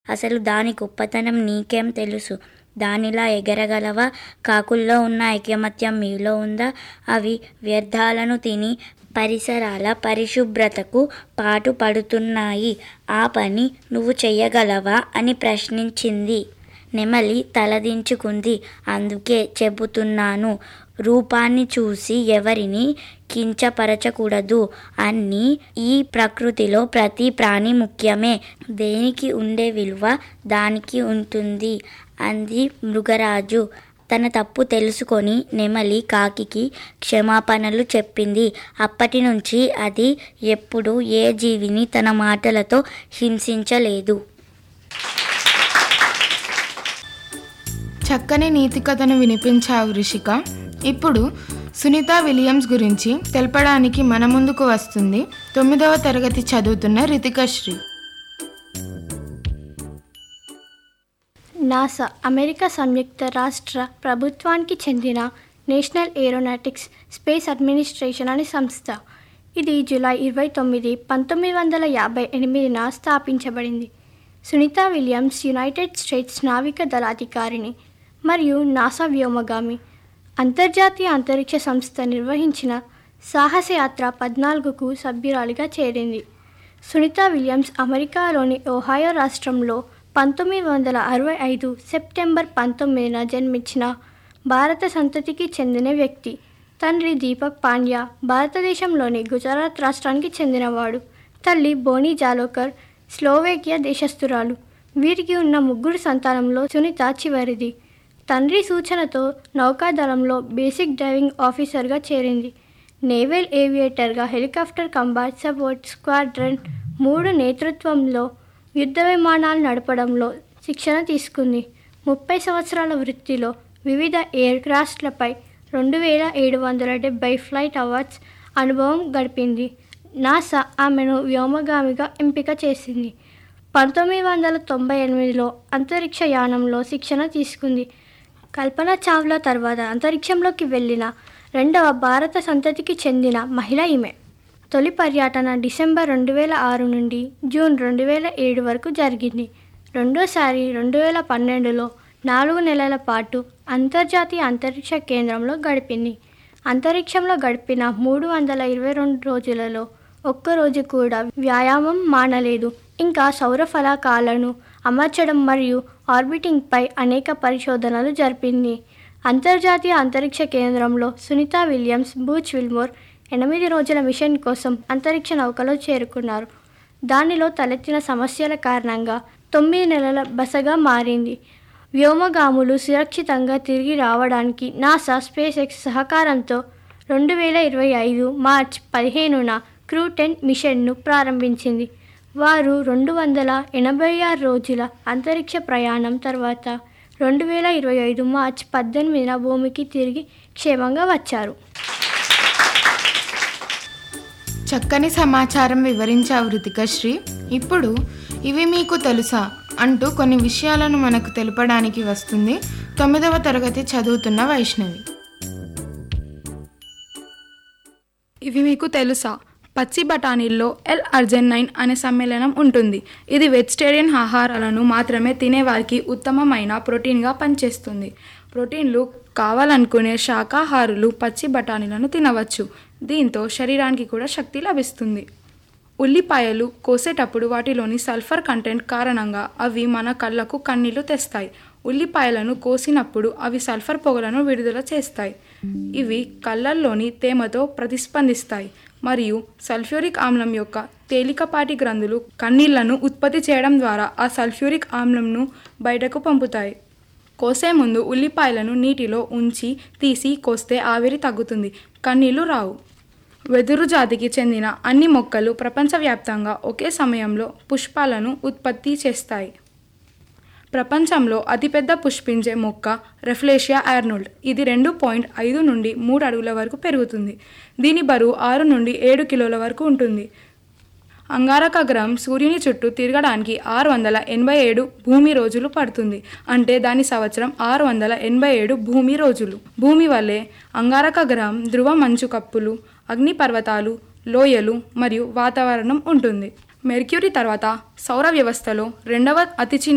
అసలు దాని గొప్పతనం నీకేం తెలుసు దానిలా ఎగరగలవా కాకుల్లో ఉన్న ఐకమత్యం మీలో ఉందా అవి వ్యర్థాలను తిని పరిసరాల పరిశుభ్రతకు పాటు పడుతున్నాయి ఆ పని నువ్వు చెయ్యగలవా అని ప్రశ్నించింది నెమలి తలదించుకుంది అందుకే చెబుతున్నాను రూపాన్ని చూసి ఎవరిని కించపరచకూడదు అన్ని ఈ ప్రకృతిలో ప్రతి ప్రాణి ముఖ్యమే దేనికి ఉండే విలువ దానికి ఉంటుంది అంది మృగరాజు తన తప్పు తెలుసుకొని నెమలి కాకికి క్షమాపణలు చెప్పింది అప్పటి నుంచి అది ఎప్పుడు ఏ జీవిని తన మాటలతో హింసించలేదు చక్కని నీతి కథను వినిపించావు రిషిక ఇప్పుడు సునీత విలియమ్స్ గురించి తెలపడానికి మన ముందుకు వస్తుంది తొమ్మిదవ తరగతి చదువుతున్న రితికశ్రీ నాసా అమెరికా సంయుక్త రాష్ట్ర ప్రభుత్వానికి చెందిన నేషనల్ ఏరోనాటిక్స్ స్పేస్ అడ్మినిస్ట్రేషన్ అనే సంస్థ ఇది జూలై ఇరవై తొమ్మిది పంతొమ్మిది వందల యాభై ఎనిమిదిన స్థాపించబడింది సునీత విలియమ్స్ యునైటెడ్ స్టేట్స్ నావిక దళాధికారిని మరియు నాసా వ్యోమగామి అంతర్జాతీయ అంతరిక్ష సంస్థ నిర్వహించిన సాహసయాత్ర పద్నాలుగుకు సభ్యురాలిగా చేరింది సునీత విలియమ్స్ అమెరికాలోని ఓహాయో రాష్ట్రంలో పంతొమ్మిది వందల అరవై ఐదు సెప్టెంబర్ పంతొమ్మిదిన జన్మించిన భారత సంతతికి చెందిన వ్యక్తి తండ్రి దీపక్ పాండ్యా భారతదేశంలోని గుజరాత్ రాష్ట్రానికి చెందినవాడు తల్లి బోనీ జాలోకర్ స్లోవేకియా దేశస్థురాలు వీరికి ఉన్న ముగ్గురు సంతానంలో సునీత చివరిది తండ్రి సూచనతో నౌకాదళంలో బేసిక్ డైవింగ్ ఆఫీసర్గా చేరింది నేవల్ ఏవియేటర్గా హెలికాప్టర్ కంబాట్ సపోర్ట్ స్క్వాడ్రన్ మూడు నేతృత్వంలో యుద్ధ విమానాలు నడపడంలో శిక్షణ తీసుకుంది ముప్పై సంవత్సరాల వృత్తిలో వివిధ ఎయిర్ క్రాఫ్ట్లపై రెండు వేల ఏడు వందల డెబ్బై ఫ్లైట్ అవార్డ్స్ అనుభవం గడిపింది నాసా ఆమెను వ్యోమగామిగా ఎంపిక చేసింది పంతొమ్మిది వందల తొంభై ఎనిమిదిలో అంతరిక్ష యానంలో శిక్షణ తీసుకుంది కల్పన చావ్లా తర్వాత అంతరిక్షంలోకి వెళ్ళిన రెండవ భారత సంతతికి చెందిన మహిళ ఈమె తొలి పర్యటన డిసెంబర్ రెండు వేల ఆరు నుండి జూన్ రెండు వేల ఏడు వరకు జరిగింది రెండోసారి రెండు వేల పన్నెండులో నాలుగు నెలల పాటు అంతర్జాతీయ అంతరిక్ష కేంద్రంలో గడిపింది అంతరిక్షంలో గడిపిన మూడు వందల ఇరవై రెండు రోజులలో ఒక్కరోజు కూడా వ్యాయామం మానలేదు ఇంకా సౌర ఫలకాలను అమర్చడం మరియు ఆర్బిటింగ్పై అనేక పరిశోధనలు జరిపింది అంతర్జాతీయ అంతరిక్ష కేంద్రంలో సునీత విలియమ్స్ బూచ్ విల్మోర్ ఎనిమిది రోజుల మిషన్ కోసం అంతరిక్ష నౌకలో చేరుకున్నారు దానిలో తలెత్తిన సమస్యల కారణంగా తొమ్మిది నెలల బసగా మారింది వ్యోమగాములు సురక్షితంగా తిరిగి రావడానికి నాసా స్పేస్ ఎక్స్ సహకారంతో రెండు వేల ఇరవై ఐదు మార్చ్ పదిహేనున క్రూ టెన్ మిషన్ను ప్రారంభించింది వారు రెండు వందల ఎనభై ఆరు రోజుల అంతరిక్ష ప్రయాణం తర్వాత రెండు వేల ఇరవై ఐదు మార్చ్ పద్దెనిమిదిన భూమికి తిరిగి క్షేమంగా వచ్చారు చక్కని సమాచారం వివరించావు రితికశ్రీ ఇప్పుడు ఇవి మీకు తెలుసా అంటూ కొన్ని విషయాలను మనకు తెలపడానికి వస్తుంది తొమ్మిదవ తరగతి చదువుతున్న వైష్ణవి ఇవి మీకు తెలుసా పచ్చి బఠానీల్లో ఎల్ అర్జెనైన్ అనే సమ్మేళనం ఉంటుంది ఇది వెజిటేరియన్ ఆహారాలను మాత్రమే తినేవారికి ఉత్తమమైన ప్రోటీన్గా పనిచేస్తుంది ప్రోటీన్లు కావాలనుకునే శాకాహారులు పచ్చి బఠానీలను తినవచ్చు దీంతో శరీరానికి కూడా శక్తి లభిస్తుంది ఉల్లిపాయలు కోసేటప్పుడు వాటిలోని సల్ఫర్ కంటెంట్ కారణంగా అవి మన కళ్ళకు కన్నీళ్లు తెస్తాయి ఉల్లిపాయలను కోసినప్పుడు అవి సల్ఫర్ పొగలను విడుదల చేస్తాయి ఇవి కళ్ళల్లోని తేమతో ప్రతిస్పందిస్తాయి మరియు సల్ఫ్యూరిక్ ఆమ్లం యొక్క తేలికపాటి గ్రంథులు కన్నీళ్లను ఉత్పత్తి చేయడం ద్వారా ఆ సల్ఫ్యూరిక్ ఆమ్లంను బయటకు పంపుతాయి కోసే ముందు ఉల్లిపాయలను నీటిలో ఉంచి తీసి కోస్తే ఆవిరి తగ్గుతుంది కన్నీళ్లు రావు వెదురు జాతికి చెందిన అన్ని మొక్కలు ప్రపంచవ్యాప్తంగా ఒకే సమయంలో పుష్పాలను ఉత్పత్తి చేస్తాయి ప్రపంచంలో అతిపెద్ద పుష్పించే మొక్క రెఫ్లేషియా ఆర్నోల్డ్ ఇది రెండు పాయింట్ ఐదు నుండి మూడు అడుగుల వరకు పెరుగుతుంది దీని బరువు ఆరు నుండి ఏడు కిలోల వరకు ఉంటుంది అంగారక గ్రహం సూర్యుని చుట్టూ తిరగడానికి ఆరు వందల ఎనభై ఏడు భూమి రోజులు పడుతుంది అంటే దాని సంవత్సరం ఆరు వందల ఎనభై ఏడు భూమి రోజులు భూమి వల్లే అంగారక గ్రహం ధ్రువ మంచు కప్పులు అగ్నిపర్వతాలు లోయలు మరియు వాతావరణం ఉంటుంది మెర్క్యూరీ తర్వాత సౌర వ్యవస్థలో రెండవ అతి చిన్న